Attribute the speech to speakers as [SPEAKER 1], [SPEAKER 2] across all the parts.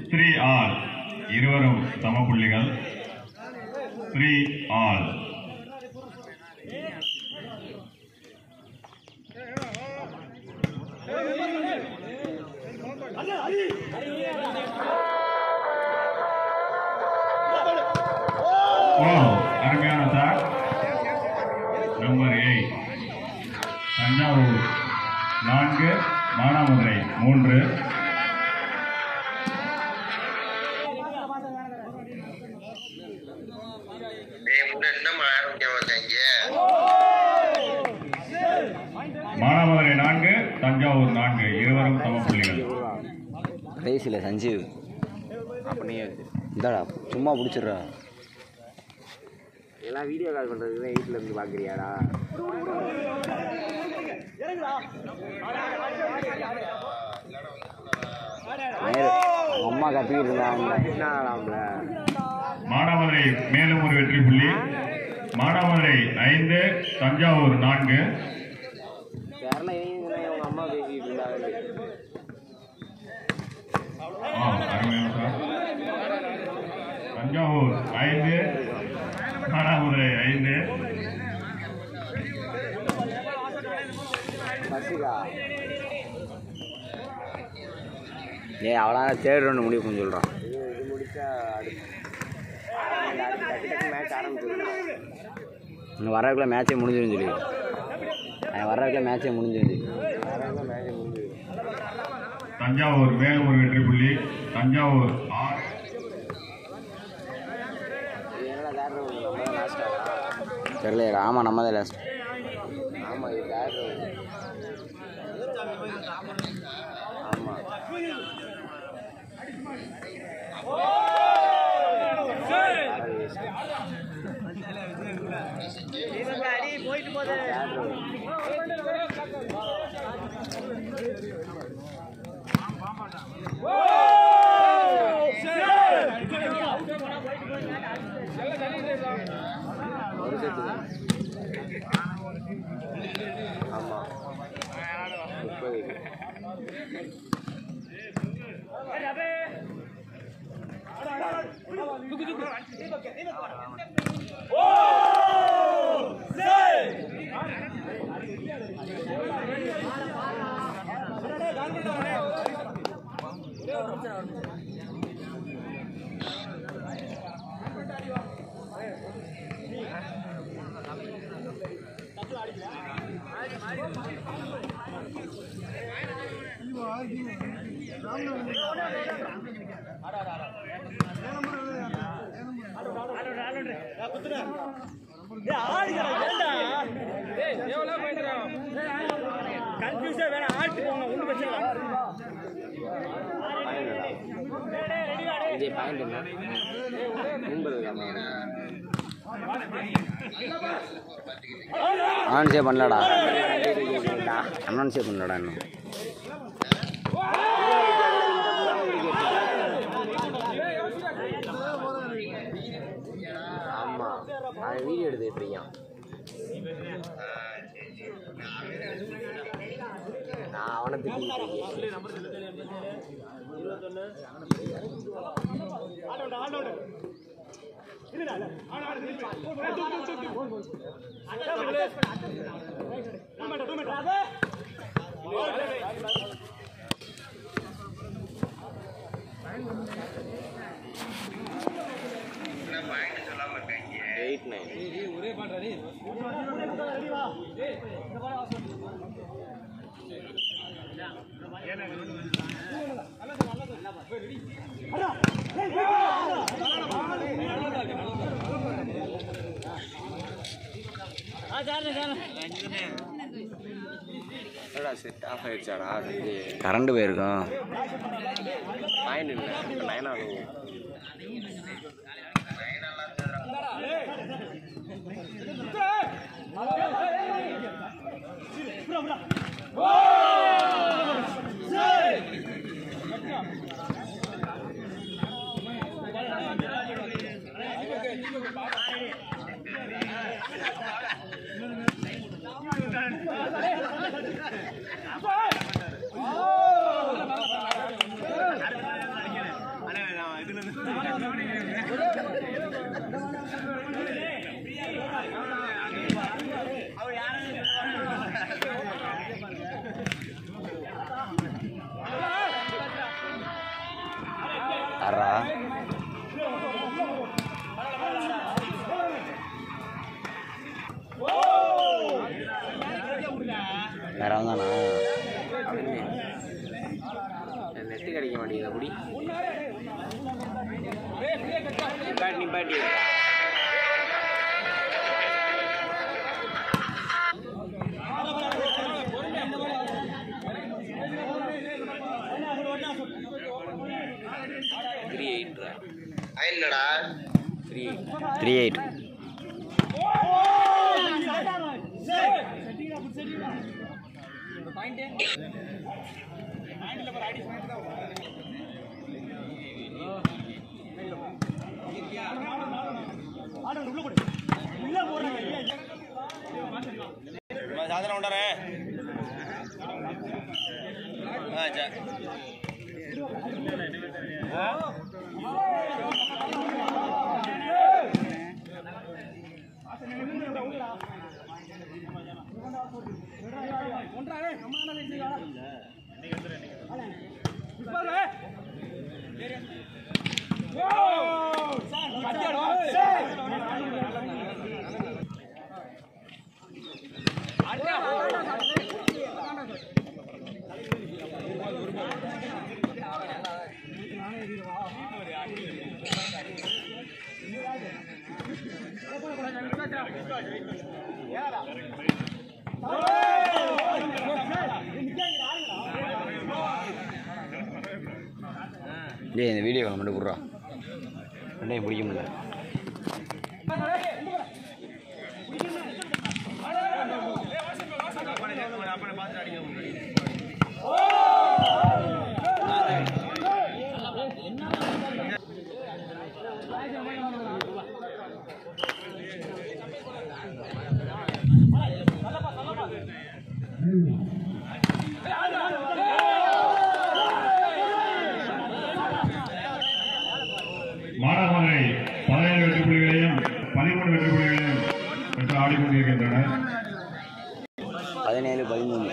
[SPEAKER 1] Three all இருவரும் சம புள்ளிகள் த்ரீ ஆல் ஓ அருமையான சார் நம்பர் எயிட் தஞ்சாவூர் நான்கு மானாமதுரை மூன்று
[SPEAKER 2] டேய் முன்ன என்னம்மா ஆரம்பிக்க மாட்டாங்க
[SPEAKER 1] மானாமதுரை நான்கு தஞ்சாவூர் நான்கு இருவரும் சம புள்ளிகள்
[SPEAKER 3] கடைசியில் சஞ்சீவ்
[SPEAKER 4] அப்படியே
[SPEAKER 3] இந்தாடா சும்மா பிடிச்சிடுறா
[SPEAKER 4] எல்லாம் வீடியோ கால் பண்ணுறதுக்கு தான் வீட்டில் இருந்து பார்க்குறியாடா
[SPEAKER 3] நேரு அவங்க அம்மா கத்திக்கிட்டு இருந்தாங்க
[SPEAKER 4] என்ன ஆகலாம்ல
[SPEAKER 1] மானாமதுரை மேலும் ஒரு வெற்றி புள்ளி மானாமதுரை ஐந்து தஞ்சாவூர் நான்கு
[SPEAKER 4] யாரெல்லாம் இவங்க அவங்க அம்மா பேசிக்கிட்டு இருந்தாங்க
[SPEAKER 1] ஆ, அருமையான சார் தஞ்சாவூர் ஐந்து மானாமதுரை ஐந்து
[SPEAKER 4] பஸ்ஸுக்கா
[SPEAKER 3] ஏய் அவளா தேர்ட் ரவுண்டு முடிவு பண்ண சொல்கிறான்
[SPEAKER 4] இது இது முடிச்சா அடுத்து இந்த அடுத்து டக்கு டக்கு மேட்ச் ஆரம்பிச்சிருக்கோம்
[SPEAKER 3] இன்னும் வரக்குள்ள மேட்சே முடிஞ்சிடும் சொல்லி அவன் வரக்குள்ள மேட்சே முடிஞ்சிருந்து
[SPEAKER 4] வேறு மேட்ச் முடிஞ்சு
[SPEAKER 1] தஞ்சாவூர் மேலும் ஒரு வெற்றி புள்ளி தஞ்சாவூர் ஆறு
[SPEAKER 4] இது என்னடா தேர்ட் ரவுண்ட் நம்ம தான் லாஸ்ட்டாக
[SPEAKER 3] தெரியல ஆமாம் நம்ம தான் லாஸ்ட்
[SPEAKER 4] ஆமாம் இது தேர்ட் ரவுண்ட் ஆமாம் ஒரு செட்டு தான் ஆமாம் முப்பது இது பாயிண்ட் என்ன எண்பது
[SPEAKER 3] அனௌன்ஸே பண்ணலடா அனௌன்ஸே பண்ணலடா இன்னும்
[SPEAKER 4] ஆமாம் அவன் வீடியோ எடுத்துக்கிட்டு இருக்கான் நான் அவனை திட்டிக்கிட்டு இருக்கேன்
[SPEAKER 2] என்ன பாயிண்ட் சொல்லாம இருக்காங்க
[SPEAKER 4] எயிட் நைன் என்னடா செட் ஆஃப் ஆயிடுச்சாடா செஞ்சு
[SPEAKER 3] கரண்ட் போயிருக்கோம்
[SPEAKER 4] பாயிண்ட் இல்லை நைன் ஆகும்
[SPEAKER 3] யாரா வேற வந்தானா
[SPEAKER 4] நெட்டு கிடைக்க மாட்டேங்குது அப்படி நிப்பாட்டி நிப்பாட்டி த்ரீ எயிட்ரா
[SPEAKER 2] என்னடா
[SPEAKER 4] த்ரீ எயிட்
[SPEAKER 3] த்ரீ எயிட்
[SPEAKER 4] சாதனம் உண்டாரே
[SPEAKER 3] டேய் இந்த வீடியோ மட்டும் கொடுறா ரெண்டையும் பிடிக்க முடியல
[SPEAKER 1] மானாமதுரை பதினேழு வெற்றி புள்ளிகளையும் பதிமூணு வெற்றி புள்ளிகளையும் பெற்று ஆடிக்கொண்டிருக்கின்றனர்
[SPEAKER 3] பதினேழு பதிமூணு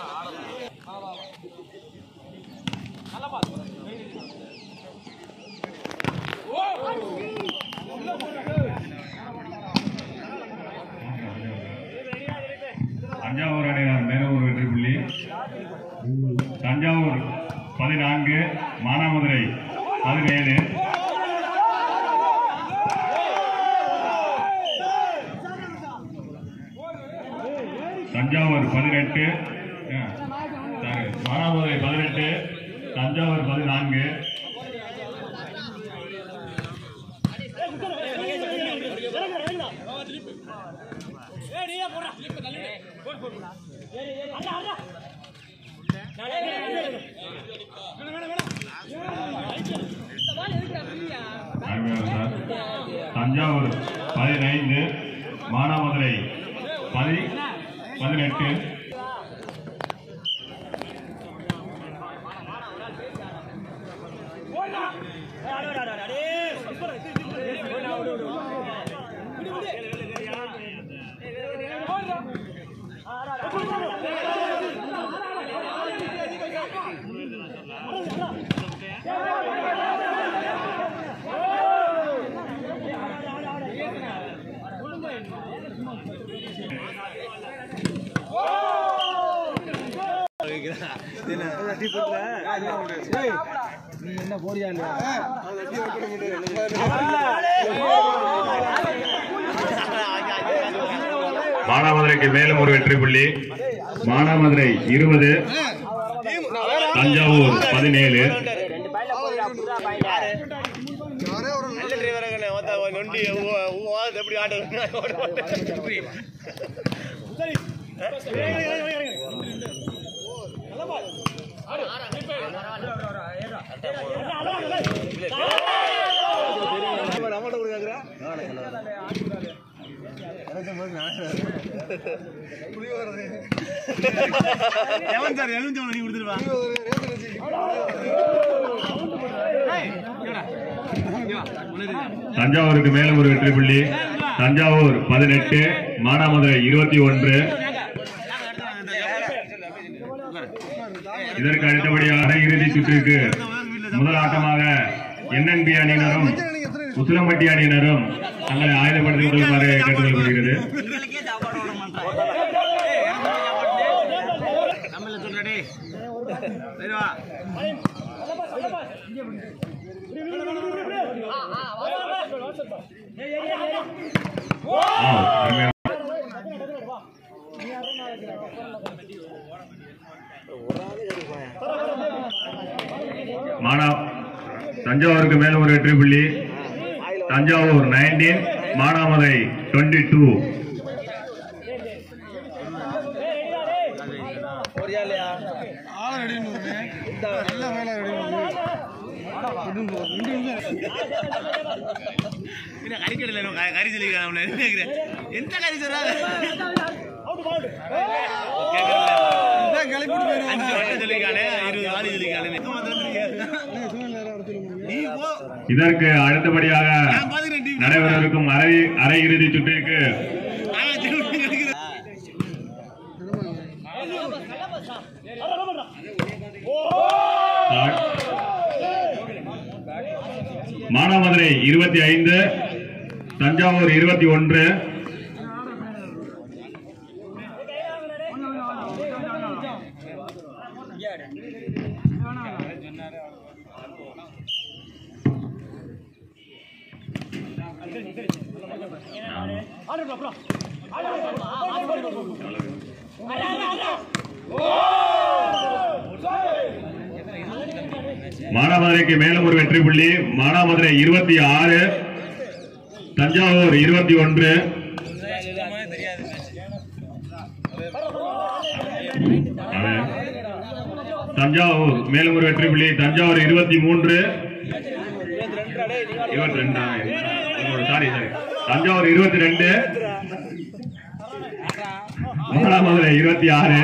[SPEAKER 1] தஞ்சாவூர் அணியினர் மேலும் ஒரு வெற்றி புள்ளி தஞ்சாவூர் பதினான்கு மானாமதுரை பதினேழு தஞ்சாவூர் பதினெட்டு ஆ, sorry, மானாமதுரை பதினெட்டு தஞ்சாவூர் பதினான்கு அருமையாக சார். தஞ்சாவூர் பதினைந்து மானாமதுரை பதி பதினெட்டு மானாமதுரைக்கு மேலும் ஒரு வெற்றி புள்ளி மானாமதுரை இருபது தஞ்சாவூர் பதினேழு
[SPEAKER 4] நல்ல டிரைவர் நொண்டி எப்படி ஆட்டு எவன் சார் எலுமிச்சவன் நீ கொடுத்துருவா
[SPEAKER 1] தஞ்சாவூருக்கு மேலும் ஒரு வெற்றி புள்ளி தஞ்சாவூர் பதினெட்டு மானாமதுரை இருபத்தி ஒன்று இதற்கு அடுத்தபடியாக இறுதி சுற்றுக்கு முதல் ஆட்டமாக என்என்பி அணியினரும் உசிலம்பட்டி அணியினரும் தங்களை ஆயுதப்படுத்திக் கொள்ளுமாறு கேட்டுக்கொள்ளப்படுகிறது ஆ, அருமையா. மானா தஞ்சாவூருக்கு மேல ஒரு வெற்றி புள்ளி Thanjavur nineteen Manamadurai twenty two
[SPEAKER 5] கறிக்கடையில் கறி சொல்லிக்கிறான் எந்த கறி சொல்றாங்க அஞ்சு வட்டம் சொல்லிக்கானே இருபது வாரி சொல்லிக்கானே நீ போ
[SPEAKER 1] இதற்கு அடுத்தபடியாக
[SPEAKER 5] நான் பாத்துக்கிறேன் டிவி
[SPEAKER 1] நடைபெறவிருக்கும் அரை அரை இறுதி சுற்றிற்கு
[SPEAKER 5] நான் திரும்பி கிடைக்கிறேன்
[SPEAKER 1] ஸ்டார்ட். மானாமதுரை இருபத்தி ஐந்து தஞ்சாவூர் இருபத்தி ஒன்று மானாமதுரைக்கு மேலும் ஒரு வெற்றி புள்ளி மானாமதுரை இருபத்தி ஆறு தஞ்சாவூர் இருபத்தி ஒன்று தஞ்சாவூர் மேலும் ஒரு வெற்றி புள்ளி தஞ்சாவூர் இருபத்தி மூன்று இருபத்தி ரெண்டா சாரி சாரி தஞ்சாவூர் இருபத்தி ரெண்டு மானாமதுரை இருபத்தி ஆறு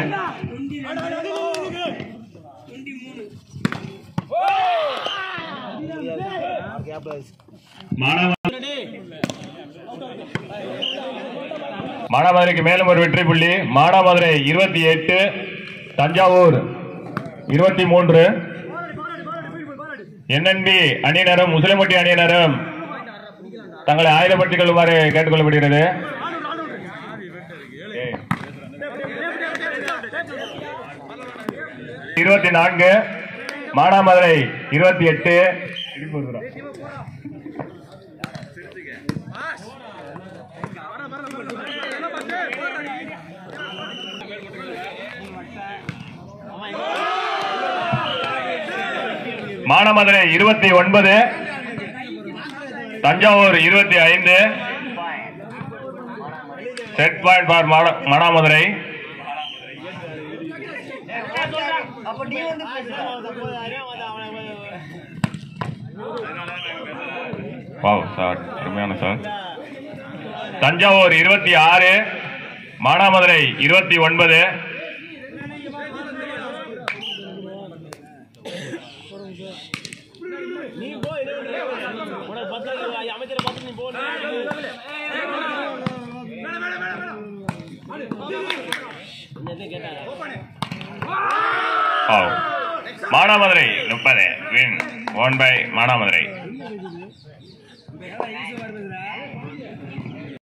[SPEAKER 1] மானாமதுரை மானாமதுரைக்கு மேலும் ஒரு வெற்றி புள்ளி மானாமதுரை இருபத்தி எட்டு தஞ்சாவூர் இருபத்தி மூன்று என்என்பி அணியினரும் முஸ்லிம்பட்டி அணியினரும் தங்களை ஆயுதப்படுத்திக் கொள்ளுமாறு கேட்டுக்கொள்ளப்படுகிறது இருபத்தி நான்கு மானாமதுரை இருபத்தி எட்டு மானாமதுரை இருபத்தி ஒன்பது தஞ்சாவூர் இருபத்தி ஐந்து set point for Manamadurai wow sir அருமையான சார் தஞ்சாவூர் இருபத்தி ஆறு மானாமதுரை இருபத்தி ஒன்பது வாவ் மானாமதுரை முப்பது வின் ஒன் பை மானாமதுரை